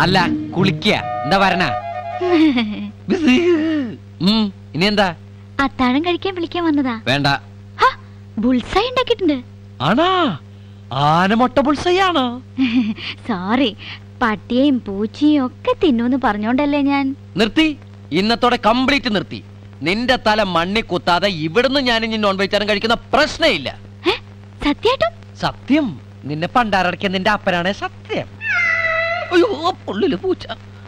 അല്ല കുളിക്കുക എന്താ വരണ ഇനി എന്താ അത്താഴം കഴിക്കാൻ വിളിക്കാൻ വന്നതാ വേണ്ട ഹ, ബുൾസൈ ഉണ്ടാക്കിയിട്ടുണ്ട് ആണാ ആനമൊട്ട പുൾസയാണോ സോറി പട്ടിയെയും പൂച്ചയും ഒക്കെ തിന്നൂന്ന് പറഞ്ഞോണ്ടല്ലേ ഞാൻ നിർത്തി ഇന്നത്തോടെ കംപ്ലീറ്റ് നിർത്തി നിന്റെ തല മണ്ണി കുത്താതെ ഇവിടുന്ന് ഞാൻ ഇനി നോൺ വെജിറ്റേറിയൻ കഴിക്കുന്ന പ്രശ്നമില്ല ഹെ, സത്യായിട്ടും സത്യം നിന്നെ പണ്ടാരടക്കിയ നിന്റെ അപ്പനാണ് സത്യം അയ്യോ പുള്ളില് പൂച്ച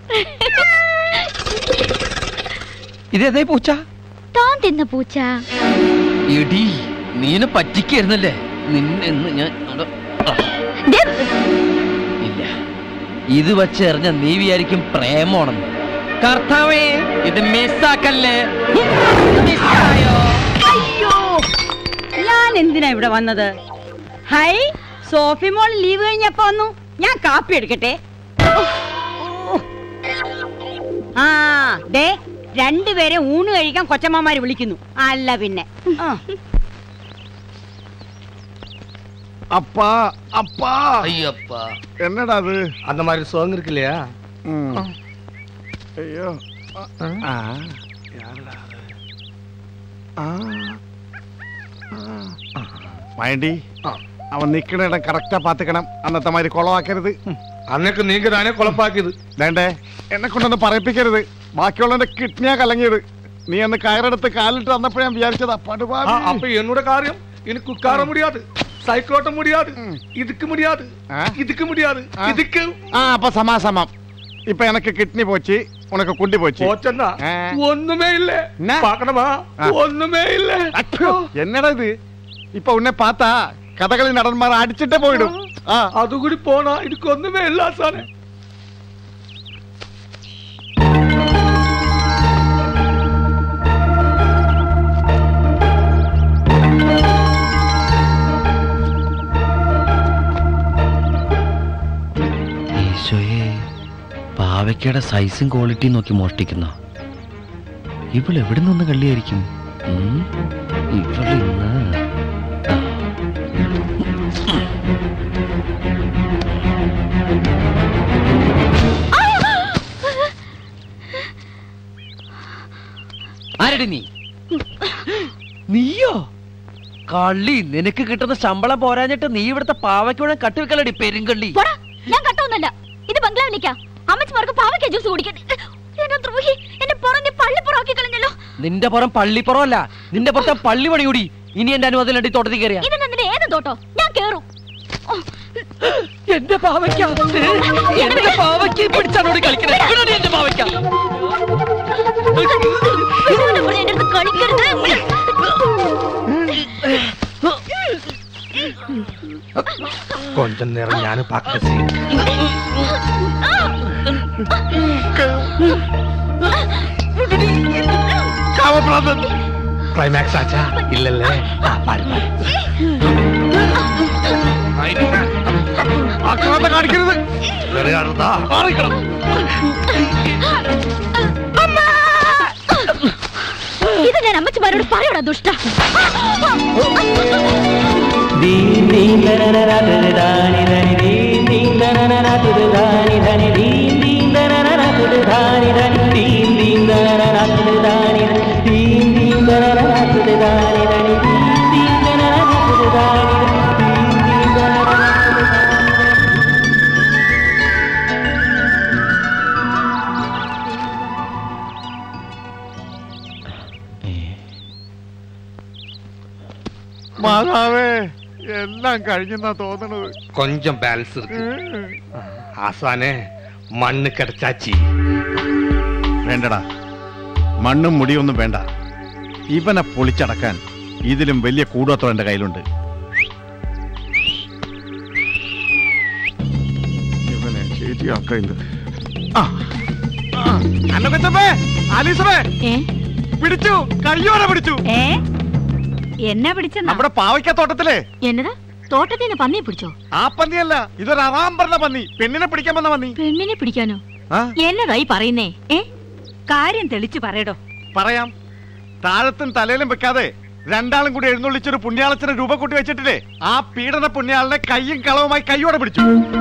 ഇതേതേ പൂച്ച താൻ തിന്ന പൂച്ച എടി നീനെ പറ്റിക്കായിരുന്നല്ലേ നിന്നെ ഇന്ന് ഞാൻ അവിടെ- ആ, ദേ, ഇല്ല ഇത് വെച്ചെറിഞ്ഞ നീ വിചാരിക്കും പ്രേമമാണെന്ന് കർത്താവേ ഇത് മിസ്സാക്കല്ലേ മിസ്സായോ അയ്യോ ഞാൻ എന്തിനാ ഇവിടെ വന്നത് ഹൈ സോഫി മോൾ ലീവ് കഴിഞ്ഞപ്പോ വന്നു ഞാൻ കാപ്പി എടുക്കട്ടെ ഓ. ആ ദേ രണ്ടുപേരെ ഊണ് കഴിക്കാൻ കൊച്ചമ്മമാര് വിളിക്കുന്നു അല്ല പിന്നെ ആ. அப்பா அப்பா ஐயப்பா என்னடா அது அந்த மாதிரி சோங் இருக்கு இல்லையா ம். ஐயோ ஆ யாருடா அது ആ മൈണ്ടി അവൻ നിക്കണ ഇടം കറക്റ്റാ പാത്തുക്കണം അന്നത്തെ മാതിരി കുളമാക്കരുത് അന്നൊക്കെ നീങ്ക താനേ കുളപ്പാക്കിയത് വേണ്ടേ എന്നെ കൊണ്ടൊന്ന് പറയിപ്പിക്കരുത് ബാക്കിയുള്ളവന്റെ കിഡ്നിയാ കലങ്ങിയത് നീ അന്ന് കയറെടുത്ത് കാലിട്ട് വന്നപ്പോ ഞാൻ വിചാരിച്ചതാ ആ, പടുപാടി அப்ப என்னோட காரியம் எனக்கு உட்கார முடியாது சைக்கிள் ஓட்ட முடியாது இதுக்கு முடியாது ஆ? இதுக்கு முடியாது ஆ. இதுக்கு ആ അപ്പൊ സമാസമം ഇപ്പൊ എനക്ക് കിഡ്നി പോച്ച് ഉനക്ക് കുണ്ടി പോച്ച് போச்சன்னா ஆ. ஒண்ணுமே இல்ல என்ன? பாக்கணுமா ஆ. ஒண்ணுமே இல்ல അയ്യോ, എന്നടാ ഇത് ഇപ്പൊ ഉന്നെ പാത്താ കഥകളി നടന്മാർ അടിച്ചിട്ടേ പോയിടും ആ அது கூட போனா இதுக்கு ஒண்ணுமே இல்ல சார் ഈശോയെ പാവയ്ക്കയുടെ സൈസും ക്വാളിറ്റിയും നോക്കി മോഷ്ടിക്കുന്ന ഇവൾ എവിടെ നിന്ന് കള്ളിയായിരിക്കും ഉം? ഇവളിന്ന് ആ. ആരടി നീ നീയോ കള്ളി നിനക്ക് കിട്ടുന്ന ശമ്പളം പോരാഞ്ഞിട്ട് നീ ഇവിടുത്തെ പാവയ്ക്കുഴ കട്ടിവെക്കലടി പെരുങ്കള്ളി പോടാ ഞാൻ കട്ടൊന്നല്ല ഇത് ബംഗ്ലാവിലേക്കാ അമ്മച്ചിമാർക്ക് പാവയ്ക്ക ജ്യൂസ് കുടിക്കാൻ എന്നെ ദ്രോഹി എന്നെ പുറഞ്ഞ് പള്ളിപ്പുറമാക്കി കളഞ്ഞല്ലോ നിന്റെ പുറം പള്ളിപ്പുറമല്ല നിന്റെ പുറത്തെ പള്ളി പണിയൂടി ഇനി എന്റെ അനുവാദം വേണ്ടി തോട്ടത്തിൽ കയറിയ ഇതിന്റെ നിന്റെ ഏത് തോട്ടോ ഞാൻ കേറും ഓ, എന്റെ പാവയ്ക്ക എന്റെ പാവയ്ക്ക പിടിച്ചാണോട് കളിക്കണേ ഇവിടെയാണ് എന്റെ പാവയ്ക്ക ഇതുകൊണ്ട് ഇവിടെ എന്റെ അടുത്ത് കളിക്കരുത് கொஞ்ச நேரம் ஞானம் பார்க்க கிளைமேக்ஸ் ஆச்சா இல்ல இல்ல பாரு பாரு ആക്രാന്തം കാണിക്കരുത് விளையாடுறதா ഇത് ഞാൻ അമ്മച്ചിമാരോട് പറയടാ ദുഷ്ട മാതാവേ എല്ലാം കഴിഞ്ഞെന്നാ തോന്നണത് கொஞ்சம் பேலன்ஸ் இருக்கு ஆசானே மண்ணு கிடைச்சாச்சு വേണ്ടടാ മണ്ണും മുടിയൊന്നും വേണ്ട ഇവനെ പൊളിച്ചടക്കാൻ ഇതിലും വലിയ കൂടോത്രം എന്റെ കയ്യിലുണ്ട് ഇവനെ ശരിയാക്ക ഇത് ആ, ആ, അന്നക്കൊച്ചമ്മേ, ആലീസമ്മേ, ഏ പിടിച്ചു കയ്യോടെ പിടിച്ചു ഏ എന്നാ പിടിച്ചെന്നാ നമ്മുടെ പാവയ്ക്ക തോട്ടത്തിലെ എന്നതാ തോട്ടത്തിൽ നിന്ന് പന്നിയെ പിടിച്ചോ ആ പന്നിയല്ല ഇതൊരു അറാം പറഞ്ഞ പന്നി പെണ്ണിനെ പിടിക്കാൻ വന്ന പന്നി പെണ്ണിനെ പിടിക്കാനോ ആ എന്നതായി പറയുന്നേ ഏ കാര്യം തെളിച്ചു പറയടോ പറയാം താഴത്തും തലയിലും വെക്കാതെ രണ്ടാളും കൂടി എഴുന്നള്ളിച്ചൊരു പുണ്യാളച്ചനെ രൂപ കൂട്ടി വെച്ചിട്ടില്ലേ ആ പീഡന പുണ്യാളനെ കയ്യും കളവുമായി കൈയോടെ പിടിച്ചു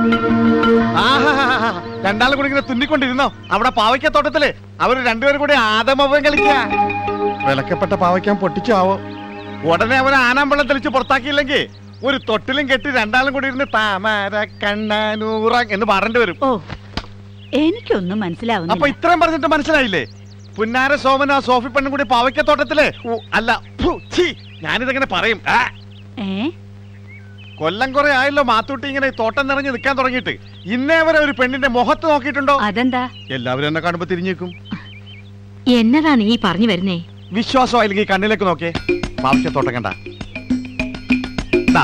ആഹാ രണ്ടാളും കൂടി ഇങ്ങനെ തുന്നിക്കൊണ്ടിരുന്നോ അവിടെ പാവയ്ക്കത്തോട്ടത്തില് അവര് രണ്ടുപേരും കൂടി ആദമവൻ കളിക്കുക വിലക്കപ്പെട്ട പാവയ്ക്കാൻ പൊട്ടിച്ചാവോ ഉടനെ അവനെ ആനാമ്പള്ളം തെളിച്ച് പുറത്താക്കിയില്ലെങ്കിൽ ഒരു തൊട്ടിലും കെട്ടി രണ്ടാളും കൂടി ഇരുന്ന് താമര കണ്ണാനൂറ എന്ന് പാടേണ്ടി വരും ഓ എനിക്കൊന്നും അപ്പൊ മനസ്സിലാവുന്നില്ല ഇത്രയും പറഞ്ഞിട്ട് മനസ്സിലായില്ലേ പുന്നാര സോമൻ ആ സോഫി പെണ്ണും കൂടി പാവയ്ക്കത്തോട്ടത്തില് ഊ, അല്ല ഫു, ഛീ, ഞാനിതെങ്ങനെ പറയും ആ, ഏ കൊല്ലം കുറെ ആയല്ലോ മാത്തൂട്ടി ഇങ്ങനെ ഈ തോട്ടം നിറഞ്ഞ് നിൽക്കാൻ തുടങ്ങിയിട്ട് ഇന്നേ വരെ ഒരു പെണ്ണിന്റെ മുഖത്ത് നോക്കിയിട്ടുണ്ടോ അതെന്താ എല്ലാവരും എന്നെ കാണുമ്പോ തിരിഞ്ഞേക്കും എന്നതാ നീ പറഞ്ഞു വരുന്നേ വിശ്വാസമായില്ലെങ്കിൽ കണ്ണിലേക്ക് നോക്കേ പാവയ്ക്കത്തോട്ടം കണ്ട ദാ,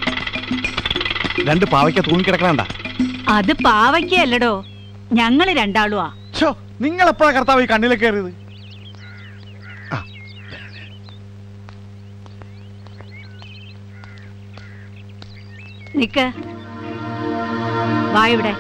രണ്ട് പാവയ്ക്ക തൂങ്ങിക്കിടക്കണണ്ട അത് പാവയ്ക്കല്ലടോ ഞങ്ങള് രണ്ടാളുവാ ഛോ നിങ്ങൾ എപ്പോഴാ കർത്താവ് ഈ കണ്ണിലേക്ക് കയറിയത് ആ, നിക്ക് വാ ഇവിടെ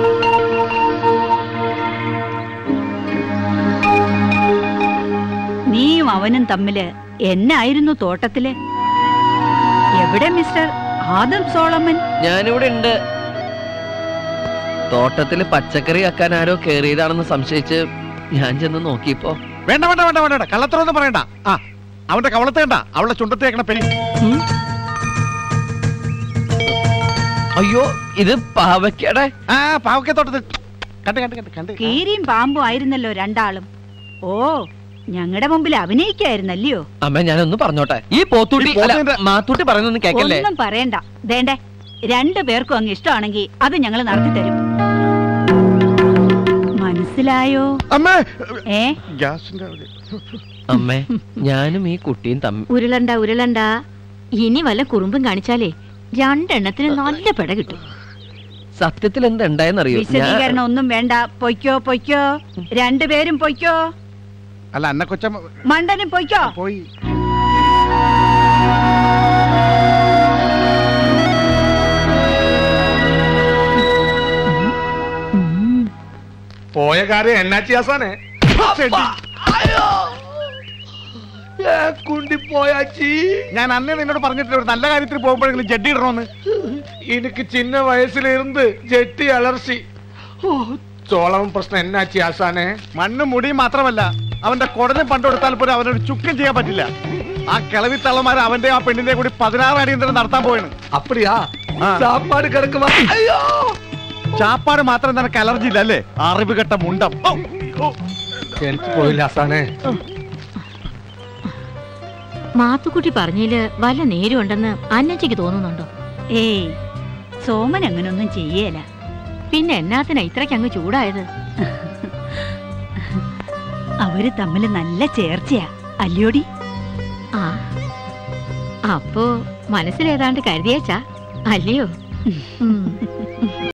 നീയും അവനും തമ്മില് എന്നായിരുന്നു തോട്ടത്തില് എവിടെ മിസ്റ്റർ ആദം സോളമൻ ഞാനിവിടെ ഉണ്ട് തോട്ടത്തില് പച്ചക്കറി ആക്കാൻ ആരോ കേറിയതാണെന്ന് സംശയിച്ച് ഞാൻ ചെന്ന് നോക്കിയപ്പോ വേണ്ട വേണ്ട വേണ്ട വേണ്ട കള്ളത്തറൊന്നും പറയണ്ട ആ അവന്റെ കവളത്തേണ്ട അവളുടെ ചുണ്ടത്തേക്കണ പെരി ഉം? അയ്യോ ഇത് പാവയ്ക്കടെ ആ പാവയ്ക്കത്തോട്ടത്തിൽ കണ്ട് കണ്ട് കണ്ട് കണ്ട് കീരിയും പാമ്പും ആയിരുന്നല്ലോ രണ്ടാളും ഓ ഞങ്ങളുടെ മുമ്പിൽ അഭിനയിക്കായിരുന്നല്ലയോ അമ്മ ഞാനൊന്ന് പറഞ്ഞോട്ടെ ഈ പോത്തൂട്ടി ഈ പോത്തിന്റെ- അല്ല, മാത്തൂട്ടി പറയുന്നൊന്നും കേക്കല്ലേ ഒന്നും പറയണ്ട വേണ്ടേ രണ്ടു പേർക്കും അങ്ങ് ഇഷ്ടമാണെങ്കിൽ അത് ഞങ്ങൾ നടത്തി തരും മനസ്സിലായോ അമ്മേ ഏ ഗ്യാസിന്റെ അവിടെ. അമ്മേ ഞാനും ഈ കുട്ടിയും തമ്മിൽ ഉരുളണ്ട ഉരുളണ്ട ഇനി വല്ല കുറുമ്പും കാണിച്ചാലേ രണ്ടെണ്ണത്തിന് നല്ല പെട കിട്ടും സത്യത്തിൽ എന്താ ഉണ്ടായെന്നറിയോ ഞാൻ വിശദീകരണം ഒന്നും വേണ്ട പൊയ്ക്കോ പൊയ്ക്കോ രണ്ടുപേരും പൊയ്ക്കോ അല്ല അന്ന കൊച്ചമ്മ മണ്ടനും പൊയ്ക്കോ പോയി പോയ കാര്യം എന്നാച്ചി ആസാനെ കുണ്ടി പോയാച്ചി ഞാൻ അന്നേ നിന്നോട് പറഞ്ഞിട്ടില്ല ഒരു നല്ല കാര്യത്തിൽ പോകുമ്പോഴെങ്കിലും ജഡ്ഡി ഇടണമെന്ന് എനിക്ക് ചിന്ന വയസ്സിലിരുന്ന് ജെട്ടി അലർച്ചി ഓ ചോളവും പ്രശ്നം എന്നാച്ചി ആസാനെ മണ്ണും മുടിയും മാത്രമല്ല അവന്റെ കുടലും പണ്ടെടുത്താൽ പോലും അവനൊരു ചുക്കും ചെയ്യാൻ പറ്റില്ല ആ കിളവി തള്ളമാർ അവന്റെ ആ പെണ്ണിന്റെ കൂടി പതിനാറ് അടിയന്തരം നടത്താൻ പോയാണ് அப்படியா ஆ. சாப்பாடு கிடக்குமா ஐயோ ചാപ്പാട് മാത്രം നിനക്ക് അലർജി ഇല്ല അല്ലേ അറിവ് കെട്ട മുണ്ടം ഓ, ഓ. എനിക്ക് പോയില്ല ആസാനെ മാത്തുക്കുട്ടി പറഞ്ഞതില് വല്ല നേരും ഉണ്ടെന്ന് അന്നച്ചിക്ക് തോന്നുന്നുണ്ടോ ഏയ് സോമൻ അങ്ങനൊന്നും ചെയ്യേല പിന്നെ എന്നാത്തിനാ ഇത്രയ്ക്ക് അങ്ങ് ചൂടായത് അവര് തമ്മിൽ നല്ല ചേർച്ചയാ അല്ലയോടി ആ അപ്പോ മനസ്സിലേതാണ്ട് കരുതിയേച്ചാ അല്ലയോ ഉം.